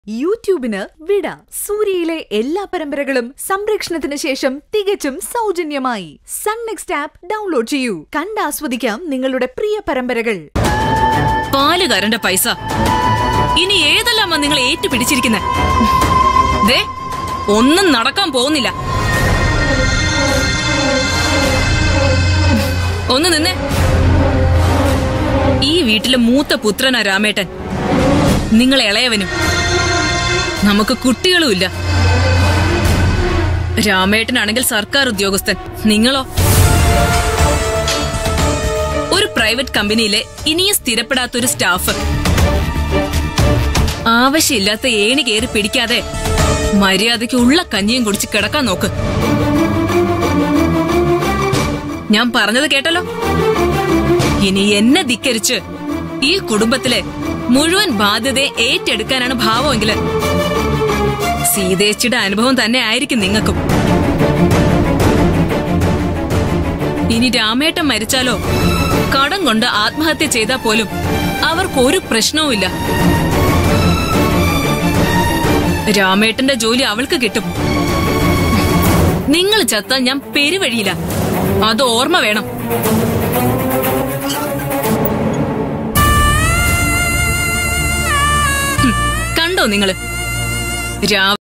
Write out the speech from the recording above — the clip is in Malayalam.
യൂട്യൂബിന് വിട സൂര്യയിലെ എല്ലാ പരമ്പരകളും സംരക്ഷണത്തിന് ശേഷം തികച്ചും സൗജന്യമായി സൺ നെക്സ്റ്റ് ആപ്പ് ഡൗൺലോഡ് ചെയ്യൂ കണ്ടാസ്വദിക്കാം നിങ്ങളുടെ പ്രിയ പരമ്പരകൾ പാലുകാരന്റെ പൈസ ഇനി ഏതെല്ലാമാ നിങ്ങൾ ഏറ്റുപിടിച്ചിരിക്കുന്നെ ദേ ഒന്നും നടക്കാൻ പോകുന്നില്ല ഒന്ന് നിന്നേ ഈ വീട്ടിലെ മൂത്ത പുത്രനാ രാമേട്ടൻ നിങ്ങൾ ഇളയവനും നമുക്ക് കുട്ടികളുമില്ല രാമേട്ടനാണെങ്കിൽ സർക്കാർ ഉദ്യോഗസ്ഥൻ നിങ്ങളോ ഒരു പ്രൈവറ്റ് കമ്പനിയിലെ ഇനിയും സ്ഥിരപ്പെടാത്തൊരു സ്റ്റാഫ് ആവശ്യമില്ലാത്ത ഏണി കയറി പിടിക്കാതെ മര്യാദയ്ക്ക് ഉള്ള കഞ്ഞിയും കുടിച്ച് കിടക്കാൻ നോക്ക് ഞാൻ പറഞ്ഞത് കേട്ടല്ലോ ഇനി എന്നെ ധിക്കരിച്ച് ഈ കുടുംബത്തിലെ മുഴുവൻ ബാധ്യതയെ ഏറ്റെടുക്കാനാണ് ഭാവമെങ്കില് സീതേച്ചിയുടെ അനുഭവം തന്നെ ആയിരിക്കും നിങ്ങൾക്കും ഇനി രാമേട്ടൻ മരിച്ചാലോ കടം കൊണ്ട് ആത്മഹത്യ ചെയ്താൽ പോലും അവർക്കൊരു പ്രശ്നവുമില്ല രാമേട്ടന്റെ ജോലി അവൾക്ക് കിട്ടും നിങ്ങൾ ചത്താൽ ഞാൻ പെരുവഴിയില്ല അത് ഓർമ്മ വേണം ഹും, കണ്ടോ നിങ്ങള് രാ